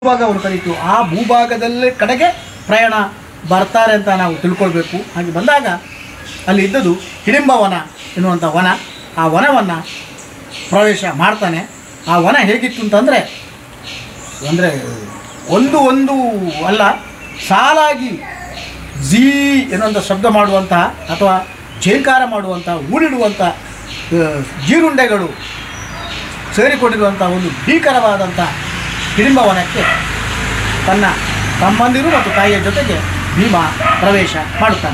ಭೂಭಾಗ ಅವರು ಕರೀತು ಆ ಭೂಭಾಗದಲ್ಲೇ ಕಡೆಗೆ ಪ್ರಯಾಣ ಬರ್ತಾರೆ ಅಂತ ನಾವು ತಿಳ್ಕೊಳ್ಬೇಕು ಹಾಗೆ ಬಂದಾಗ ಅಲ್ಲಿ ಇದ್ದದ್ದು ಹಿಡಿಂಬ ವನ ಎನ್ನುವಂಥ ವನ ಆ ವನವನ್ನು ಪ್ರವೇಶ ಮಾಡ್ತಾನೆ ಆ ವನ ಹೇಗಿತ್ತು ಅಂತಂದರೆ ಅಂದರೆ ಒಂದು ಒಂದು ಅಲ್ಲ ಸಾಲಾಗಿ ಝೀ ಎನ್ನುವಂಥ ಶಬ್ದ ಮಾಡುವಂತಹ ಅಥವಾ ಜೇಂಕಾರ ಮಾಡುವಂತಹ ಊರಿಡುವಂಥ ಆ, ಜೀರುಂಡೆಗಳು ಸೇರಿಕೊಂಡಿರುವಂಥ ಒಂದು ಭೀಕರವಾದಂಥ ಹಿಡಿಂಬವನಕ್ಕೆ ತನ್ನ ತಮ್ಮಂದಿರು ಮತ್ತು ತಾಯಿಯ ಜೊತೆಗೆ ಭೀಮ ಪ್ರವೇಶ ಮಾಡುತ್ತಾನೆ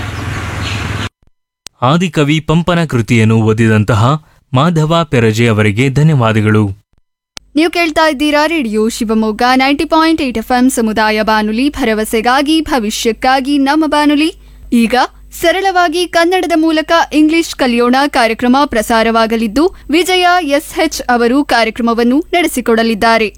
ಆದಿಕವಿ ಪಂಪನ ಕೃತಿಯನ್ನು ಓದಿದಂತಹ ಮಾಧವ ಪೆರಜೆ ಅವರಿಗೆ ಧನ್ಯವಾದಗಳು ನೀವು ಕೇಳ್ತಾ ಇದ್ದೀರಾ radio Shivamogga ninety point eight F ಸಮುದಾಯ ಬಾನುಲಿ ಭರವಸೆಗಾಗಿ ಭವಿಷ್ಯಕ್ಕಾಗಿ ನಮ್ಮ ಬಾನುಲಿ ಈಗ ಸರಳವಾಗಿ ಕನ್ನಡದ ಮೂಲಕ ಇಂಗ್ಲಿಷ್ ಕಲಿಯೋಣ ಕಾರ್ಯಕ್ರಮ ಪ್ರಸಾರವಾಗಲಿದ್ದು ವಿಜಯ ಎಸ್ಎಚ್ ಅವರು ಕಾರ್ಯಕ್ರಮವನ್ನು ನಡೆಸಿಕೊಡಲಿದ್ದಾರೆ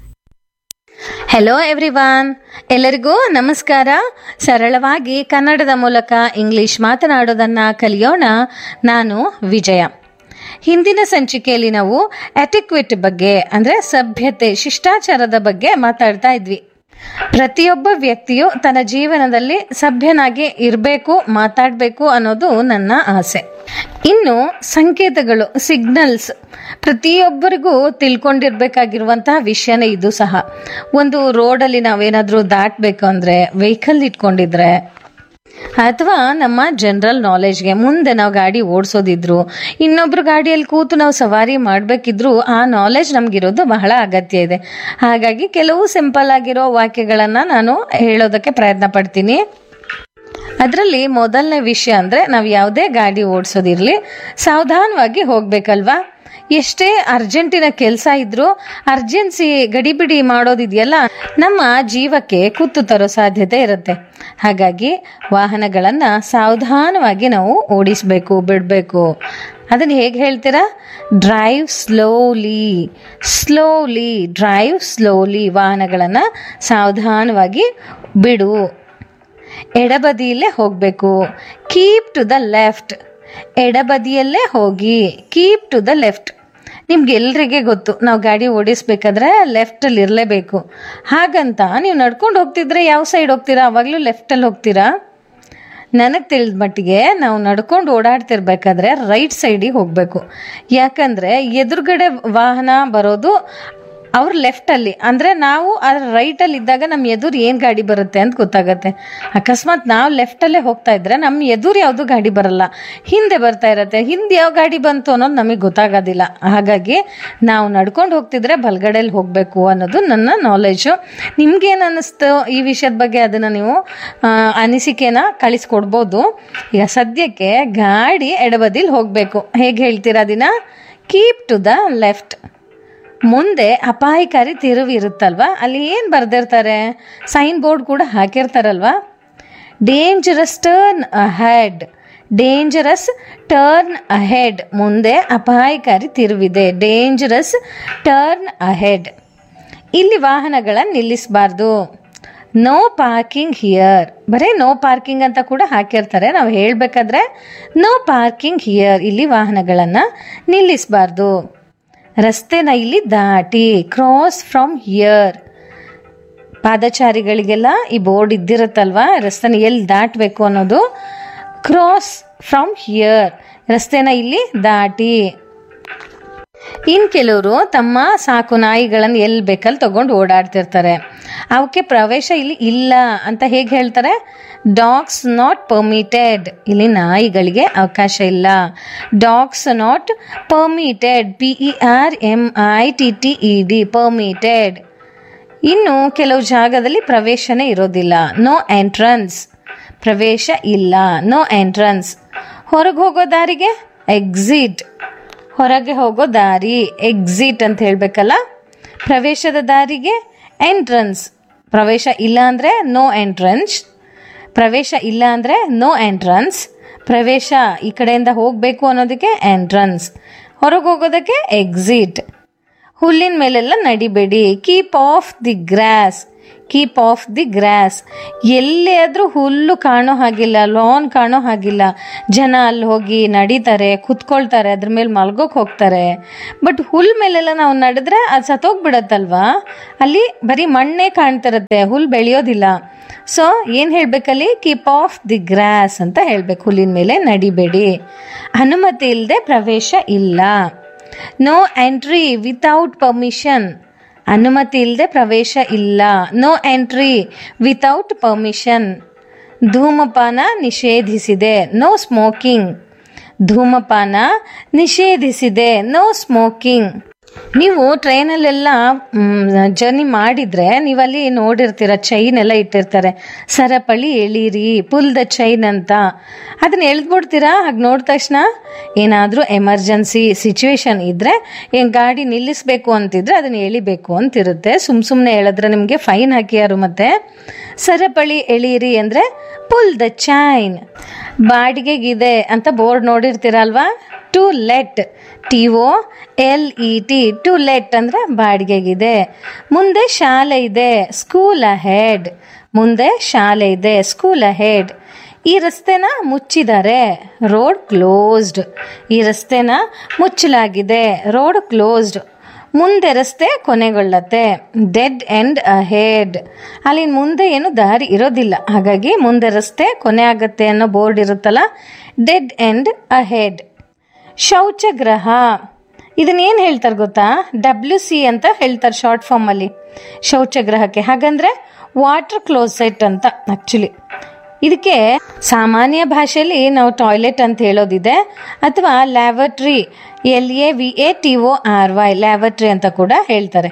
ಹೆಲೋ ಎವ್ರಿವಾನ್ ಎಲ್ಲರಿಗೂ ನಮಸ್ಕಾರ ಸರಳವಾಗಿ ಕನ್ನಡದ ಮೂಲಕ ಇಂಗ್ಲಿಷ್ ಮಾತನಾಡೋದನ್ನು ಕಲಿಯೋಣ ನಾನು ವಿಜಯ ಹಿಂದಿನ ಸಂಚಿಕೆಯಲ್ಲಿ ನಾವು ಎಟಿಕ್ವಿಟ್ ಬಗ್ಗೆ ಅಂದರೆ ಸಭ್ಯತೆ ಶಿಷ್ಟಾಚಾರದ ಬಗ್ಗೆ ಮಾತಾಡ್ತಾ ಇದ್ವಿ ಪ್ರತಿಯೊಬ್ಬ ವ್ಯಕ್ತಿಯು ತನ್ನ ಜೀವನದಲ್ಲಿ ಸಭ್ಯನಾಗಿ ಇರಬೇಕು ಮಾತಾಡಬೇಕು ಅನ್ನೋದು ನನ್ನ ಆಸೆ ಇನ್ನು ಸಂಕೇತಗಳು ಸಿಗ್ನಲ್ಸ್ ಪ್ರತಿಯೊಬ್ಬರಿಗೂ ತಿಳ್ಕೊಂಡಿರ್ಬೇಕಾಗಿರುವಂತಹ ವಿಷಯನೇ ಇದು ಸಹ ಒಂದು ರೋಡಲ್ಲಿ ನಾವೇನಾದರೂ ದಾಟಬೇಕು ಅಂದರೆ ವೆಹಿಕಲ್ ಇಟ್ಕೊಂಡಿದ್ರೆ ಅಥವಾ ನಮ್ಮ ಜನರಲ್ ನಾಲೆಜ್ಗೆ ಮುಂದೆ ನಾವು ಗಾಡಿ ಓಡಿಸೋದಿದ್ರು ಇನ್ನೊಬ್ರು ಗಾಡಿಯಲ್ಲಿ ಕೂತು ನಾವು ಸವಾರಿ ಮಾಡಬೇಕಿದ್ರು ಆ ನಾಲೆಜ್ ನಮಗಿರೋದು ಬಹಳ ಅಗತ್ಯ ಇದೆ ಹಾಗಾಗಿ ಕೆಲವು ಸಿಂಪಲ್ ಆಗಿರೋ ವಾಕ್ಯಗಳನ್ನು ನಾನು ಹೇಳೋದಕ್ಕೆ ಪ್ರಯತ್ನ ಪಡ್ತೀನಿ ಅದರಲ್ಲಿ ಮೊದಲನೇ ವಿಷಯ ಅಂದರೆ ನಾವು ಯಾವುದೇ ಗಾಡಿ ಓಡಿಸೋದಿರಲಿ ಸಾವಧಾನವಾಗಿ ಹೋಗಬೇಕಲ್ವಾ ಎಷ್ಟೇ ಅರ್ಜೆಂಟಿನ ಕೆಲಸ ಇದ್ರೂ ಅರ್ಜೆನ್ಸಿ ಗಡಿಬಿಡಿ ಮಾಡೋದಿದೆಯಲ್ಲ ನಮ್ಮ ಜೀವಕ್ಕೆ ಕುತ್ತು ತರೋ ಸಾಧ್ಯತೆ ಇರುತ್ತೆ ಹಾಗಾಗಿ ವಾಹನಗಳನ್ನು ಸಾವಧಾನವಾಗಿ ನಾವು ಓಡಿಸಬೇಕು ಬಿಡಬೇಕು ಅದನ್ನು ಹೇಗೆ ಹೇಳ್ತೀರಾ drive slowly slowly drive slowly ವಾಹನಗಳನ್ನು ಸಾವಧಾನವಾಗಿ ಬಿಡು ಎಡಬದಿಯಲ್ಲೇ ಹೋಗಬೇಕು ಕೀಪ್ ಟು ದ ಲೆಫ್ಟ್ ಎಡಬದಿಯಲ್ಲೇ ಹೋಗಿ ಕೀಪ್ ಟು ದ ಲೆಫ್ಟ್ ನಿಮ್ಗೆ ಎಲ್ರಿಗೆ ಗೊತ್ತು ನಾವು ಗಾಡಿ ಓಡಿಸ್ಬೇಕಾದ್ರೆ ಲೆಫ್ಟಲ್ಲಿ ಇರಲೇಬೇಕು ಹಾಗಂತ ನೀವು ನಡ್ಕೊಂಡು ಹೋಗ್ತಿದ್ರೆ ಯಾವ ಸೈಡ್ ಹೋಗ್ತೀರಾ ಅವಾಗಲೂ ಲೆಫ್ಟಲ್ಲಿ ಹೋಗ್ತೀರಾ ನನಗೆ ತಿಳಿದ ಮಟ್ಟಿಗೆ ನಾವು ನಡ್ಕೊಂಡು ಓಡಾಡ್ತಿರ್ಬೇಕಾದ್ರೆ ರೈಟ್ ಸೈಡಿಗೆ ಹೋಗಬೇಕು ಯಾಕಂದರೆ ಎದುರುಗಡೆ ವಾಹನ ಬರೋದು ಅವ್ರ ಲೆಫ್ಟಲ್ಲಿ ಅಂದರೆ ನಾವು ಅದ್ರ ರೈಟಲ್ಲಿ ಇದ್ದಾಗ ನಮ್ಮ ಎದುರು ಏನು ಗಾಡಿ ಬರುತ್ತೆ ಅಂತ ಗೊತ್ತಾಗತ್ತೆ ಅಕಸ್ಮಾತ್ ನಾವು ಲೆಫ್ಟಲ್ಲೇ ಹೋಗ್ತಾ ಇದ್ರೆ ನಮ್ಮ ಎದುರು ಯಾವುದು ಗಾಡಿ ಬರಲ್ಲ ಹಿಂದೆ ಬರ್ತಾ ಇರತ್ತೆ ಹಿಂದೆ ಯಾವ ಗಾಡಿ ಬಂತು ಅನ್ನೋದು ನಮಗೆ ಗೊತ್ತಾಗೋದಿಲ್ಲ ಹಾಗಾಗಿ ನಾವು ನಡ್ಕೊಂಡು ಹೋಗ್ತಿದ್ರೆ ಬಲ್ಗಡೆಯಲ್ಲಿ ಹೋಗಬೇಕು ಅನ್ನೋದು ನನ್ನ ನಾಲೆಜು ನಿಮ್ಗೇನು ಅನ್ನಿಸ್ತು ಈ ವಿಷಯದ ಬಗ್ಗೆ ಅದನ್ನು ನೀವು ಆ, ಅನಿಸಿಕೆನ ಕಳಿಸ್ಕೊಡ್ಬೋದು ಈಗ ಸದ್ಯಕ್ಕೆ ಗಾಡಿ ಎಡಬದಿಲಿ ಹೋಗಬೇಕು ಹೇಗೆ ಹೇಳ್ತೀರಾ ಅದನ್ನ ಕೀಪ್ ಟು ದ ಲೆಫ್ಟ್ ಮುಂದೆ ಅಪಾಯಕಾರಿ ತಿರುವು ಇರುತ್ತಲ್ವಾ ಅಲ್ಲಿ ಏನು ಬರೆದಿರ್ತಾರೆ ಸೈನ್ ಬೋರ್ಡ್ ಕೂಡ ಹಾಕಿರ್ತಾರಲ್ವಾ dangerous turn ahead dangerous turn ahead ಮುಂದೆ ಅಪಾಯಕಾರಿ ತಿರುವಿದೆ ಡೇಂಜರಸ್ ಟರ್ನ್ ಅಹೆಡ್ ಇಲ್ಲಿ ವಾಹನಗಳನ್ನು ನಿಲ್ಲಿಸಬಾರ್ದು ನೋ ಪಾರ್ಕಿಂಗ್ ಹಿಯರ್ ಬರೀ ನೋ ಪಾರ್ಕಿಂಗ್ ಅಂತ ಕೂಡ ಹಾಕಿರ್ತಾರೆ ನಾವು ಹೇಳಬೇಕಾದ್ರೆ ನೋ ಪಾರ್ಕಿಂಗ್ ಹಿಯರ್ ಇಲ್ಲಿ ವಾಹನಗಳನ್ನು ನಿಲ್ಲಿಸಬಾರ್ದು ರಸ್ತೆನ ಇಲ್ಲಿ ದಾಟಿ ಕ್ರಾಸ್ ಫ್ರಮ್ ಹಿಯರ್ ಪಾದಚಾರಿಗಳಿಗೆಲ್ಲ ಈ ಬೋರ್ಡ್ ಇದ್ದಿರುತ್ತಲ್ವಾ ರಸ್ತೆನ ಎಲ್ಲಿ ದಾಟಬೇಕು ಅನ್ನೋದು ಕ್ರಾಸ್ ಫ್ರಮ್ ಹಿಯರ್ ರಸ್ತೆನ ಇಲ್ಲಿ ದಾಟಿ ಇನ್ನು ಕೆಲವರು ತಮ್ಮ ಸಾಕು ನಾಯಿಗಳನ್ನು ಎಲ್ಲಿ ಬೇಕಲ್ಲಿ ತಗೊಂಡು ಓಡಾಡ್ತಿರ್ತಾರೆ ಅವಕ್ಕೆ ಪ್ರವೇಶ ಇಲ್ಲಿ ಇಲ್ಲ ಅಂತ ಹೇಗೆ ಹೇಳ್ತಾರೆ ಡಾಗ್ಸ್ ನಾಟ್ ಪರ್ಮಿಟೆಡ್ ಇಲ್ಲಿ ನಾಯಿಗಳಿಗೆ ಅವಕಾಶ ಇಲ್ಲ dogs not permitted P E R M I T T E D permitted ಇನ್ನು ಕೆಲವು ಜಾಗದಲ್ಲಿ ಪ್ರವೇಶನೇ ಇರೋದಿಲ್ಲ ನೋ ಎಂಟ್ರನ್ಸ್ ಪ್ರವೇಶ ಇಲ್ಲ ನೋ ಎಂಟ್ರನ್ಸ್ ಹೊರಗೆ ಹೋಗೋ ದಾರಿಗೆ ಎಕ್ಸಿಟ್ ಹೊರಗೆ ಹೋಗೋ ದಾರಿ ಎಕ್ಸಿಟ್ ಅಂತ ಹೇಳಬೇಕಲ್ಲ ಪ್ರವೇಶದ ದಾರಿಗೆ ಎಂಟ್ರನ್ಸ್ ಪ್ರವೇಶ ಇಲ್ಲ ಅಂದರೆ ನೋ ಎಂಟ್ರನ್ಸ್ ಪ್ರವೇಶ ಇಲ್ಲ ಅಂದರೆ ನೋ ಎಂಟ್ರನ್ಸ್ ಪ್ರವೇಶ ಈ ಕಡೆಯಿಂದ ಹೋಗಬೇಕು ಅನ್ನೋದಕ್ಕೆ ಎಂಟ್ರನ್ಸ್ ಹೊರಗೆ ಹೋಗೋದಕ್ಕೆ ಎಕ್ಸಿಟ್ ಹುಲ್ಲಿನ ಮೇಲೆಲ್ಲ ನಡಿಬೇಡಿ keep off the grass keep off the grass ಎಲ್ಲೇ ಆದರೂ ಹುಲ್ಲು ಕಾಣೋ ಹಾಗಿಲ್ಲ ಲಾನ್ ಕಾಣೋ ಹಾಗಿಲ್ಲ ಜನ ಅಲ್ಲಿ ಹೋಗಿ ನಡೀತಾರೆ ಕುತ್ಕೊಳ್ತಾರೆ ಅದ್ರ ಮೇಲೆ ಮಲ್ಗೋಕೆ ಹೋಗ್ತಾರೆ ಬಟ್ ಹುಲ್ ಮೇಲೆಲ್ಲ ನಾವು ನಡೆದ್ರೆ ಅದು ಸತ್ತೋಗ್ಬಿಡತ್ತಲ್ವಾ ಅಲ್ಲಿ ಬರೀ ಮಣ್ಣೇ ಕಾಣ್ತಿರತ್ತೆ ಹುಲ್ ಬೆಳೆಯೋದಿಲ್ಲ ಸೊ ಏನು ಹೇಳಬೇಕಲ್ಲಿ ಕೀಪ್ ಆಫ್ ದಿ ಗ್ರಾಸ್ ಅಂತ ಹೇಳಬೇಕು ಹುಲ್ಲಿನ ಮೇಲೆ ನಡಿಬೇಡಿ ಅನುಮತಿ ಇಲ್ಲದೆ ಪ್ರವೇಶ ಇಲ್ಲ ನೋ ಎಂಟ್ರಿ ವಿತೌಟ್ ಪರ್ಮಿಷನ್ ಅನುಮತಿ ಇಲ್ಲದೆ ಪ್ರವೇಶ ಇಲ್ಲ ನೋ ಎಂಟ್ರಿ ವಿತೌಟ್ ಪರ್ಮಿಷನ್ ಧೂಮಪಾನ ನಿಷೇಧಿಸಿದೆ ನೋ ಸ್ಮೋಕಿಂಗ್ ಧೂಮಪಾನ ನಿಷೇಧಿಸಿದೆ ನೋ ಸ್ಮೋಕಿಂಗ್ ನೀವು ಟ್ರೈನಲ್ಲೆಲ್ಲ ಜರ್ನಿ ಮಾಡಿದ್ರೆ ನೀವಲ್ಲಿ ನೋಡಿರ್ತೀರ ಚೈನ್ ಎಲ್ಲ ಇಟ್ಟಿರ್ತಾರೆ ಸರಪಳಿ ಎಳೀರಿ ಪುಲ್ ದ ಚೈನ್ ಅಂತ ಅದನ್ನ ಎಳ್ದ್ಬಿಡ್ತೀರಾ ಹಾಗೆ ನೋಡಿದ ತಕ್ಷಣ ಏನಾದರೂ ಎಮರ್ಜೆನ್ಸಿ ಸಿಚುವೇಶನ್ ಇದ್ದರೆ ಏನು ಗಾಡಿ ನಿಲ್ಲಿಸಬೇಕು ಅಂತಿದ್ರೆ ಅದನ್ನ ಎಳಿಬೇಕು ಅಂತಿರುತ್ತೆ ಸುಮ್ಮ ಸುಮ್ಮನೆ ಹೇಳಿದ್ರೆ ನಿಮಗೆ ಫೈನ್ ಹಾಕಿಯಾರು ಮತ್ತೆ ಸರಪಳಿ ಎಳೀರಿ ಅಂದರೆ ಪುಲ್ ದ ಚೈನ್ ಬಾಡಿಗೆಗಿದೆ ಅಂತ ಬೋರ್ಡ್ ನೋಡಿರ್ತೀರಲ್ವಾ to let T O L E T to let ಅಂದರೆ ಬಾಡಿಗೆಗಿದೆ ಮುಂದೆ ಶಾಲೆ ಇದೆ ಸ್ಕೂಲ್ ಅಹೆಡ್ ಮುಂದೆ ಶಾಲೆ ಇದೆ ಸ್ಕೂಲ್ ಅಹೆಡ್ ಈ ರಸ್ತೆನ ಮುಚ್ಚಿದ್ದಾರೆ ರೋಡ್ ಕ್ಲೋಸ್ಡ್ ಈ ರಸ್ತೆನ ಮುಚ್ಚಲಾಗಿದೆ ರೋಡ್ ಕ್ಲೋಸ್ಡ್ ಮುಂದೆ ರಸ್ತೆ ಕೊನೆಗೊಳ್ಳತ್ತೆ ಡೆಡ್ ಎಂಡ್ ಅಹೆಡ್ ಅಲ್ಲಿ ಮುಂದೆ ಏನು ದಾರಿ ಇರೋದಿಲ್ಲ ಹಾಗಾಗಿ ಮುಂದೆ ರಸ್ತೆ ಕೊನೆ ಆಗತ್ತೆ ಅನ್ನೋ ಬೋರ್ಡ್ ಇರುತ್ತಲ್ಲ ಡೆಡ್ ಎಂಡ್ ಅಹೆಡ್ ಶೌಚಗೃಹ ಇದನ್ನ ಏನು ಹೇಳ್ತಾರೆ ಗೊತ್ತಾ ಡಬ್ಲ್ಯೂ ಸಿ ಅಂತ ಹೇಳ್ತಾರೆ ಶಾರ್ಟ್ ಫಾರ್ಮಲ್ಲಿ ಶೌಚಗೃಹಕ್ಕೆ ಹಾಗಂದ್ರೆ ವಾಟರ್ ಕ್ಲೋಸೆಟ್ ಅಂತ ಆ್ಯಕ್ಚುಲಿ ಇದಕ್ಕೆ ಸಾಮಾನ್ಯ ಭಾಷೆಯಲ್ಲಿ ನಾವು ಟಾಯ್ಲೆಟ್ ಅಂತ ಹೇಳೋದಿದೆ ಅಥವಾ lavatory L A V A T O R Y lavatory ಅಂತ ಕೂಡ ಹೇಳ್ತಾರೆ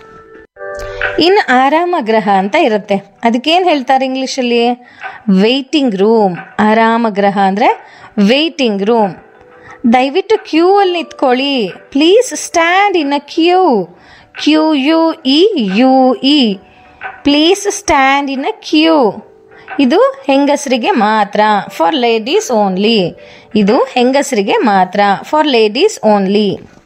ಇನ್ನು ಆರಾಮ ಗೃಹ ಅಂತ ಇರುತ್ತೆ ಅದಕ್ಕೇನು ಹೇಳ್ತಾರೆ ಇಂಗ್ಲೀಷಲ್ಲಿ ವೇಟಿಂಗ್ ರೂಮ್ ಆರಾಮ ಗೃಹ ಅಂದರೆ ವೇಟಿಂಗ್ ರೂಮ್ ದಯವಿಟ್ಟು ಕ್ಯೂ ಅಲ್ಲಿ ನಿಂತ್ಕೊಳ್ಳಿ please stand in a queue Q U E U E please stand in a queue ಇದು ಹೆಂಗಸರಿಗೆ ಮಾತ್ರ ಫಾರ್ ಲೇಡೀಸ್ ಓನ್ಲಿ ಇದು ಹೆಂಗಸರಿಗೆ ಮಾತ್ರ ಫಾರ್ ಲೇಡೀಸ್ ಓನ್ಲಿ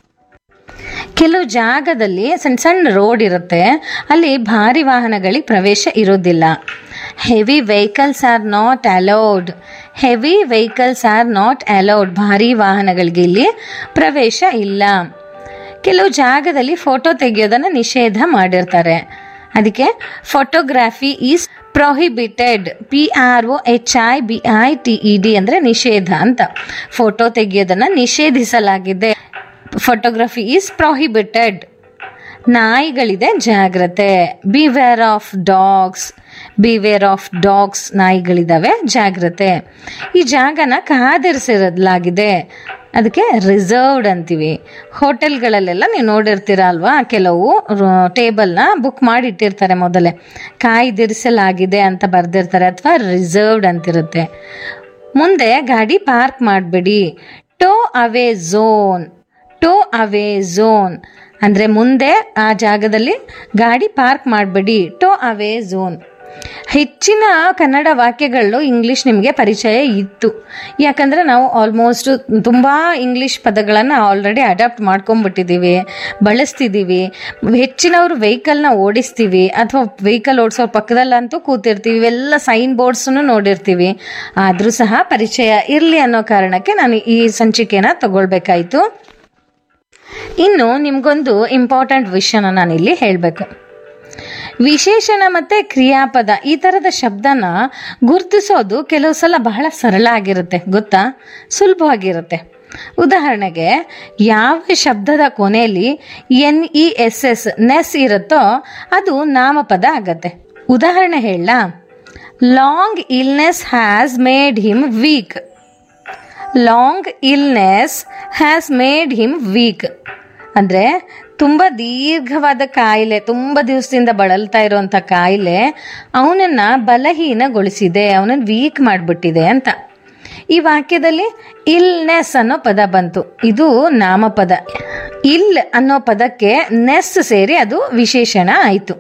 ಕೆಲವು ಜಾಗದಲ್ಲಿ ಸಣ್ಣ ಸಣ್ಣ ರೋಡ್ ಇರುತ್ತೆ ಅಲ್ಲಿ ಭಾರಿ ವಾಹನಗಳಿಗೆ ಪ್ರವೇಶ ಇರೋದಿಲ್ಲ heavy vehicles are not allowed heavy vehicles are not allowed ಭಾರಿ ವಾಹನಗಳಿಗೆ ಇಲ್ಲಿ ಪ್ರವೇಶ ಇಲ್ಲ ಕೆಲವು ಜಾಗದಲ್ಲಿ ಫೋಟೋ ತೆಗೆಯೋದನ್ನು ನಿಷೇಧ ಮಾಡಿರ್ತಾರೆ ಅದಕ್ಕೆ photography is prohibited P R O H I B I T E D ಅಂದರೆ ನಿಷೇಧ ಅಂತ ಫೋಟೋ ತೆಗೆಯೋದನ್ನು ನಿಷೇಧಿಸಲಾಗಿದೆ ಫೋಟೋಗ್ರಫಿ ಈಸ್ ಪ್ರೊಹಿಬಿಟೆಡ್ ನಾಯಿಗಳಿದೆ ಜಾಗ್ರತೆ beware of dogs beware of dogs ನಾಯಿಗಳಿದಾವೆ ಜಾಗ್ರತೆ ಈ ಜಾಗನ ಕಾದಿರಿಸಿರಲಾಗಿದೆ ಅದಕ್ಕೆ ರಿಸರ್ವ್ಡ್ ಅಂತೀವಿ ಹೋಟೆಲ್ಗಳಲ್ಲೆಲ್ಲ ನೀವು ನೋಡಿರ್ತೀರ ಅಲ್ವಾ ಕೆಲವು ಟೇಬಲ್ನ ಬುಕ್ ಮಾಡಿ ಇಟ್ಟಿರ್ತಾರೆ ಮೊದಲೇ ಕಾಯ್ದಿರಿಸಲಾಗಿದೆ ಅಂತ ಬರೆದಿರ್ತಾರೆ ಅಥವಾ ರಿಸರ್ವ್ಡ್ ಅಂತಿರುತ್ತೆ ಮುಂದೆ ಗಾಡಿ ಪಾರ್ಕ್ ಮಾಡಬೇಡಿ ಟೋ ಅವೇ ಝೋನ್ ಟೋ ಅವೇ ಝೋನ್ ಅಂದರೆ ಮುಂದೆ ಆ ಜಾಗದಲ್ಲಿ ಗಾಡಿ ಪಾರ್ಕ್ ಮಾಡಬೇಡಿ ಟೋ ಅವೇ ಝೋನ್ ಹೆಚ್ಚಿನ ಕನ್ನಡ ವಾಕ್ಯಗಳು ಇಂಗ್ಲೀಷ್ ನಿಮಗೆ ಪರಿಚಯ ಇತ್ತು ಯಾಕಂದರೆ ನಾವು ಆಲ್ಮೋಸ್ಟ್ ತುಂಬ ಇಂಗ್ಲೀಷ್ ಪದಗಳನ್ನು ಆಲ್ರೆಡಿ ಅಡಾಪ್ಟ್ ಮಾಡ್ಕೊಂಡ್ಬಿಟ್ಟಿದ್ದೀವಿ ಬಳಸ್ತಿದ್ದೀವಿ ಹೆಚ್ಚಿನವರು ವೆಹಿಕಲ್ನ ಓಡಿಸ್ತೀವಿ ಅಥವಾ ವೆಹಿಕಲ್ ಓಡಿಸೋ ಪಕ್ಕದಲ್ಲಂತೂ ಕೂತಿರ್ತೀವಿ ಇವೆಲ್ಲ ಸೈನ್ ಬೋರ್ಡ್ಸನ್ನು ನೋಡಿರ್ತೀವಿ ಆದರೂ ಸಹ ಪರಿಚಯ ಇರಲಿ ಅನ್ನೋ ಕಾರಣಕ್ಕೆ ನಾನು ಈ ಸಂಚಿಕೆನ ತಗೊಳ್ಬೇಕಾಯಿತು ಇನ್ನು ನಿಮಗೊಂದು ಇಂಪಾರ್ಟೆಂಟ್ ವಿಷಯನ ನಾನಿಲ್ಲಿ ಹೇಳಬೇಕು ವಿಶೇಷಣ ಮತ್ತು ಕ್ರಿಯಾಪದ ಈ ಥರದ ಶಬ್ದನ ಗುರುತಿಸೋದು ಕೆಲವು ಸಲ ಬಹಳ ಸರಳ ಆಗಿರುತ್ತೆ ಗೊತ್ತಾ ಸುಲಭವಾಗಿರುತ್ತೆ ಉದಾಹರಣೆಗೆ ಯಾವ ಶಬ್ದದ ಕೊನೆಯಲ್ಲಿ N E S S ness ಇರುತ್ತೋ ಅದು ನಾಮಪದ ಆಗತ್ತೆ ಉದಾಹರಣೆ ಹೇಳ long illness has made him weak long illness has made him weak ಅಂದರೆ ತುಂಬ ದೀರ್ಘವಾದ ಕಾಯಿಲೆ ತುಂಬ ದಿವಸದಿಂದ ಬಳಲ್ತಾ ಇರುವಂಥ ಕಾಯಿಲೆ ಅವನನ್ನು ಬಲಹೀನಗೊಳಿಸಿದೆ ಅವನನ್ನು ವೀಕ್ ಮಾಡಿಬಿಟ್ಟಿದೆ ಅಂತ ಈ ವಾಕ್ಯದಲ್ಲಿ ಇಲ್ನೆಸ್ ಅನ್ನೋ ಪದ ಬಂತು ಇದು ನಾಮಪದ ಇಲ್ ಅನ್ನೋ ಪದಕ್ಕೆ ನೆಸ್ ಸೇರಿ ಅದು ವಿಶೇಷಣ ಆಯಿತು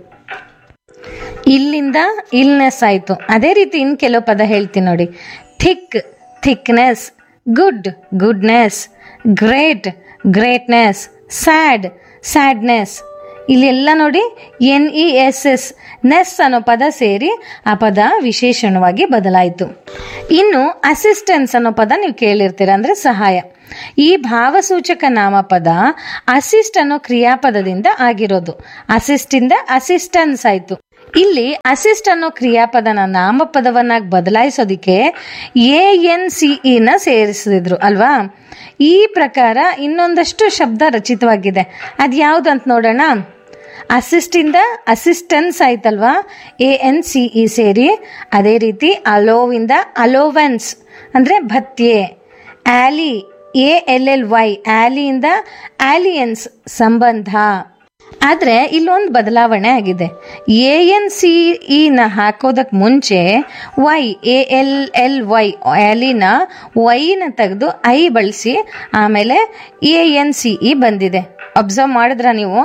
ಇಲ್ಲಿಂದ ಇಲ್ನೆಸ್ ಆಯಿತು ಅದೇ ರೀತಿ ಇನ್ನು ಕೆಲವು ಪದ ಹೇಳ್ತೀನಿ ನೋಡಿ thick thickness good goodness great greatness sad sadness ಇಲ್ಲಿ ಎಲ್ಲ ನೋಡಿ N E S S ness ಅನ್ನೋ ಪದ ಸೇರಿ ಆ ಪದ ವಿಶೇಷಣವಾಗಿ ಬದಲಾಯಿತು ಇನ್ನು ಅಸಿಸ್ಟೆನ್ಸ್ ಅನ್ನೋ ಪದ ನೀವು ಕೇಳಿರ್ತೀರ ಅಂದ್ರೆ ಸಹಾಯ ಈ ಭಾವಸೂಚಕ ನಾಮಪದ ಅಸಿಸ್ಟ್ ಅನ್ನೋ ಕ್ರಿಯಾಪದದಿಂದ ಆಗಿರೋದು ಅಸಿಸ್ಟ್ ಇಂದ ಅಸಿಸ್ಟೆನ್ಸ್ ಆಯ್ತು ಇಲ್ಲಿ ಅಸಿಸ್ಟ್ ಅನ್ನೋ ಕ್ರಿಯಾಪದನ ನಾಮಪದವನ್ನಾಗಿ ಬದಲಾಯಿಸೋದಿಕ್ಕೆ ಎ ಎನ್ ಸಿ ಇನ ಸೇರಿಸಿದ್ರು ಅಲ್ವಾ ಈ ಪ್ರಕಾರ ಇನ್ನೊಂದಷ್ಟು ಶಬ್ದ ರಚಿತವಾಗಿದೆ ಅದು ಯಾವ್ದಂತ ನೋಡೋಣ ಅಸಿಸ್ಟಿಂದ ಅಸಿಸ್ಟೆನ್ಸ್ ಆಯ್ತಲ್ವಾ ಎ ಎನ್ ಸಿ ಇ ಸೇರಿ ಅದೇ ರೀತಿ ಅಲೋವಿಂದ ಅಲೋವೆನ್ಸ್ ಅಂದರೆ ಭತ್ಯೆ ally A L L Y ಆಲಿಯಿಂದ ಆಲಿಯನ್ಸ್ ಸಂಬಂಧ ಆದರೆ ಇಲ್ಲೊಂದು ಬದಲಾವಣೆ ಆಗಿದೆ ಎ ಎನ್ ಸಿ ಇನ ಹಾಕೋದಕ್ಕೆ ಮುಂಚೆ Y A L L Y ಆಲಿನ ವೈನ ತೆಗೆದು ಐ ಬಳಸಿ ಆಮೇಲೆ ಎ ಎನ್ ಸಿ ಇ ಬಂದಿದೆ ಅಬ್ಸರ್ವ್ ಮಾಡಿದ್ರ ನೀವು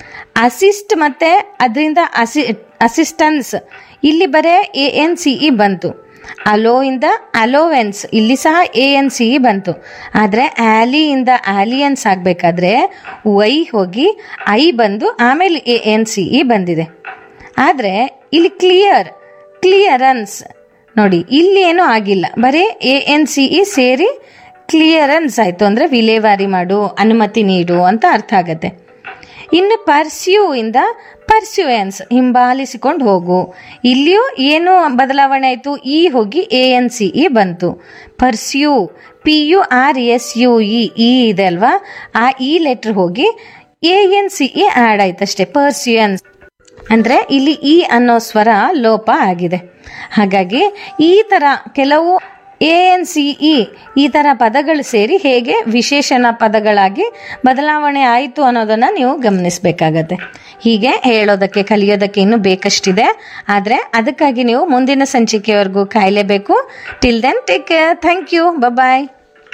ಅಸಿಸ್ಟ್ ಮತ್ತೆ ಅದರಿಂದ ಅಸಿ ಅಸಿಸ್ಟನ್ಸ್ ಇಲ್ಲಿ ಬರೇ ಎ ಎನ್ ಸಿ ಇ ಬಂತು ಅಲೋ ಇಂದ ಅಲೋವೆನ್ಸ್ ಇಲ್ಲಿ ಸಹ ಎ ಎನ್ ಸಿ ಇ ಬಂತು ಆದರೆ ಆಲಿಯಿಂದ ಆಲಿಯನ್ಸ್ ಆಗಬೇಕಾದ್ರೆ ವೈ ಹೋಗಿ ಐ ಬಂದು ಆಮೇಲೆ ಎ ಎನ್ ಸಿ ಇ ಬಂದಿದೆ ಆದರೆ ಇಲ್ಲಿ ಕ್ಲಿಯರ್ ಕ್ಲಿಯರೆನ್ಸ್ ನೋಡಿ ಇಲ್ಲಿ ಏನೂ ಆಗಿಲ್ಲ ಬರೀ ಎ ಎನ್ ಸಿ ಇ ಸೇರಿ ಕ್ಲಿಯರೆನ್ಸ್ ಆಯಿತು ಅಂದರೆ ವಿಲೇವಾರಿ ಮಾಡು ಅನುಮತಿ ನೀಡು ಅಂತ ಅರ್ಥ ಆಗತ್ತೆ ಇನ್ನು ಪರ್ಸ್ಯೂ ಇಂದ ಪರ್ಸ್ಯೂಯನ್ಸ್ ಹಿಂಬಾಲಿಸಿಕೊಂಡು ಹೋಗು ಇಲ್ಲಿಯೂ ಏನು ಬದಲಾವಣೆ ಆಯಿತು ಇ ಹೋಗಿ ಎ ಎನ್ ಸಿ ಇ ಬಂತು pursue P U R S U E E ಇದೆ ಅಲ್ವಾ ಆ ಇ ಲೆಟ್ರ್ ಹೋಗಿ A N C E add ಆಯ್ತಷ್ಟೇ ಪರ್ಸ್ಯೂಯನ್ಸ್ ಅಂದರೆ ಇಲ್ಲಿ ಇ ಅನ್ನೋ ಸ್ವರ ಲೋಪ ಆಗಿದೆ ಹಾಗಾಗಿ ಈ ಥರ ಕೆಲವು ಎ ಎನ್ ಸಿ ಇ ಈ ಥರ ಪದಗಳು ಸೇರಿ ಹೇಗೆ ವಿಶೇಷಣ ಪದಗಳಾಗಿ ಬದಲಾವಣೆ ಆಯಿತು ಅನ್ನೋದನ್ನು ನೀವು ಗಮನಿಸಬೇಕಾಗತ್ತೆ ಹೀಗೆ ಹೇಳೋದಕ್ಕೆ ಕಲಿಯೋದಕ್ಕೆ ಇನ್ನೂ ಬೇಕಷ್ಟಿದೆ ಆದರೆ ಅದಕ್ಕಾಗಿ ನೀವು ಮುಂದಿನ ಸಂಚಿಕೆವರೆಗೂ ಕಾಯಲೇಬೇಕು till then take care thank you bye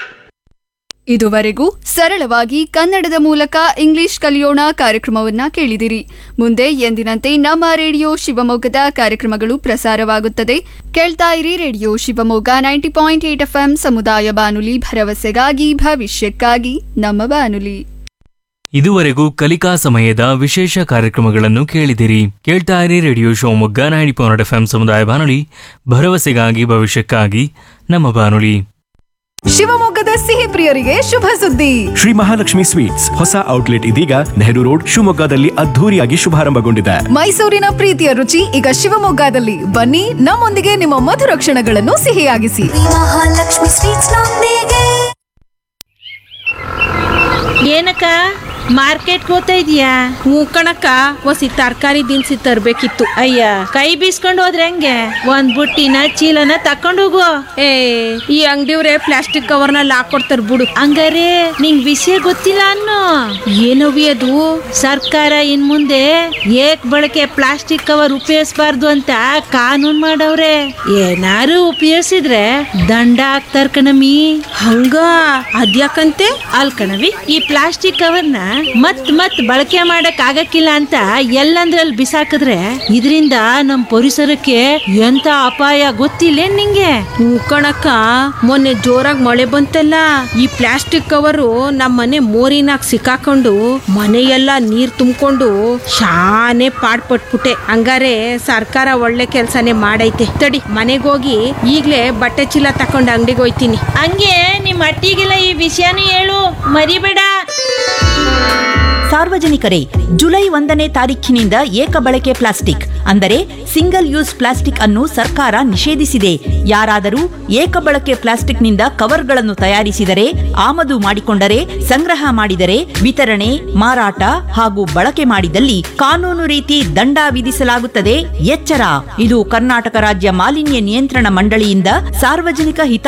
ಇದುವರೆಗೂ ಸರಳವಾಗಿ ಕನ್ನಡದ ಮೂಲಕ ಇಂಗ್ಲಿಷ್ ಕಲಿಯೋಣ ಕಾರ್ಯಕ್ರಮವನ್ನ ಕೇಳಿದಿರಿ ಮುಂದೆ ಎಂದಿನಂತೆ ನಮ್ಮ ರೇಡಿಯೋ ಶಿವಮೊಗ್ಗದ ಕಾರ್ಯಕ್ರಮಗಳು ಪ್ರಸಾರವಾಗುತ್ತದೆ ಕೇಳ್ತಾ ಇರಿ radio Shivamogga ninety point eight F ಸಮುದಾಯ ಬಾನುಲಿ ಭರವಸೆಗಾಗಿ ಭವಿಷ್ಯಕ್ಕಾಗಿ ನಮ್ಮ ಬಾನುಲಿ ಇದುವರೆಗೂ ಕಲಿಕಾ ಸಮಯದ ವಿಶೇಷ ಕಾರ್ಯಕ್ರಮಗಳನ್ನು ಕೇಳಿದಿರಿ ಕೇಳ್ತಾ ಇರಿ radio Shivamogga ninety point F ಸಮುದಾಯ ಬಾನುಲಿ ಭರವಸೆಗಾಗಿ ಭವಿಷ್ಯಕ್ಕಾಗಿ ನಮ್ಮ ಬಾನುಲಿ ಶಿವಮೊಗ್ಗದ ಸಿಹಿ ಪ್ರಿಯರಿಗೆ ಶುಭ ಸುದ್ದಿ ಶ್ರೀ ಮಹಾಲಕ್ಷ್ಮಿ ಸ್ವೀಟ್ಸ್ ಹೊಸ ಔಟ್ಲೆಟ್ ಇದೀಗ ನೆಹರು ರೋಡ್ ಶಿವಮೊಗ್ಗದಲ್ಲಿ ಅದ್ಧೂರಿಯಾಗಿ ಶುಭಾರಂಭಗೊಂಡಿದೆ ಮೈಸೂರಿನ ಪ್ರೀತಿಯ ರುಚಿ ಈಗ ಶಿವಮೊಗ್ಗದಲ್ಲಿ ಬನ್ನಿ ನಮ್ಮೊಂದಿಗೆ ನಿಮ್ಮ ಮಧುರ ಕ್ಷಣಗಳನ್ನು ಸಿಹಿಯಾಗಿಸಿ ಮಹಾಲಕ್ಷ್ಮಿ ಸ್ವೀಟ್ಸ್ ನೊಂದಿಗೆ ಏನಕ್ಕ ಮಾರ್ಕೆಟ್ಗೆ ಹೋಗ್ತಾ ಇದೀಯಾ ಹ್ಞೂ ಕಣಕ್ಕ ಒಸಿ ತರಕಾರಿ ದಿನಸಿ ತರ್ಬೇಕಿತ್ತು ಅಯ್ಯ ಕೈ ಬೀಸ್ಕೊಂಡು ಹೋದ್ರೆ ಹೆಂಗೆ ಒಂದ್ ಬುಟ್ಟಿನ ಚೀಲನ ತಕೊಂಡು ಹೋಗು ಏ ಈ ಅಂಗಡಿಯವ್ರೆ ಪ್ಲಾಸ್ಟಿಕ್ ಕವರ್ನಲ್ಲಿ ಹಾಕೊಡ್ತಾರ ಬಿಡು ಹಂಗಾರೆ ನಿಂಗ್ ವಿಷಯ ಗೊತ್ತಿಲ್ಲ ಅನ್ನೋ ಏನವಿ ಅದು ಸರ್ಕಾರ ಇನ್ ಮುಂದೆ ಏಕ್ ಬಳಕೆ ಪ್ಲಾಸ್ಟಿಕ್ ಕವರ್ ಉಪಯೋಗಿಸಬಾರ್ದು ಅಂತ ಕಾನೂನ್ ಮಾಡವ್ರೆ ಏನಾರು ಉಪಯೋಗಿಸಿದ್ರೆ ದಂಡ ಹಾಕ್ತಾರ ಕಣಮಿ ಹಂಗ ಅದ್ಯಾಕಂತೆ ಅಲ್ ಕಣವಿ ಈ ಪ್ಲಾಸ್ಟಿಕ್ ಕವರ್ನ ಮತ್ ಮತ್ ಬಳಕೆ ಮಾಡಕ್ ಆಗಕ್ಕಿಲ್ಲ ಅಂತ ಎಲ್ಲಂದ್ರಲ್ಲಿ ಬಿಸಾಕಿದ್ರೆ ಇದರಿಂದ ನಮ್ ಪರಿಸರಕ್ಕೆ ಎಂತ ಅಪಾಯ ಗೊತ್ತಿಲ್ಲ ನಿಂಗೆ ಹ್ಞೂ ಕಣಕ್ಕ ಮೊನ್ನೆ ಜೋರಾಗಿ ಮಳೆ ಬಂತಲ್ಲ ಈ ಪ್ಲಾಸ್ಟಿಕ್ ಕವರು ನಮ್ಮ ಮನೆ ಮೋರಿನಾಗ ಸಿಕ್ಕಾಕೊಂಡು ಮನೆಯೆಲ್ಲ ನೀರ್ ತುಂಬಿಕೊಂಡು ಶಾನೆ ಪಾಡ್ಪಟ್ಬಿಟ್ಟೆ ಹಂಗಾರೆ ಸರ್ಕಾರ ಒಳ್ಳೆ ಕೆಲ್ಸನೇ ಮಾಡೈತೆ ತಡಿ ಮನೆಗೋಗಿ ಈಗ್ಲೇ ಬಟ್ಟೆ ಚೀಲ ತಕೊಂಡು ಅಂಗಡಿಗೆ ಹೋಯ್ತೀನಿ ಹಂಗೆ ನಿಮ್ ಅಟ್ಟಿಗೆಲ್ಲ ಈ ವಿಷಯನೂ ಹೇಳು ಮರಿಬೇಡ ಸಾರ್ವಜನಿಕರೇ ಜುಲೈ ಒಂದನೇ ತಾರೀಖಿನಿಂದ ಏಕ ಬಳಕೆ ಪ್ಲಾಸ್ಟಿಕ್ ಅಂದರೆ ಸಿಂಗಲ್ ಯೂಸ್ ಪ್ಲಾಸ್ಟಿಕ್ ಅನ್ನು ಸರ್ಕಾರ ನಿಷೇಧಿಸಿದೆ ಯಾರಾದರೂ ಏಕ ಬಳಕೆ ಪ್ಲಾಸ್ಟಿಕ್ನಿಂದ ಕವರ್ಗಳನ್ನು ತಯಾರಿಸಿದರೆ ಆಮದು ಮಾಡಿಕೊಂಡರೆ ಸಂಗ್ರಹ ಮಾಡಿದರೆ ವಿತರಣೆ ಮಾರಾಟ ಹಾಗೂ ಬಳಕೆ ಮಾಡಿದಲ್ಲಿ ಕಾನೂನು ರೀತಿ ದಂಡ ವಿಧಿಸಲಾಗುತ್ತದೆ ಎಚ್ಚರ ಇದು ಕರ್ನಾಟಕ ರಾಜ್ಯ ಮಾಲಿನ್ಯ ನಿಯಂತ್ರಣ ಮಂಡಳಿಯಿಂದ ಸಾರ್ವಜನಿಕ ಹಿತ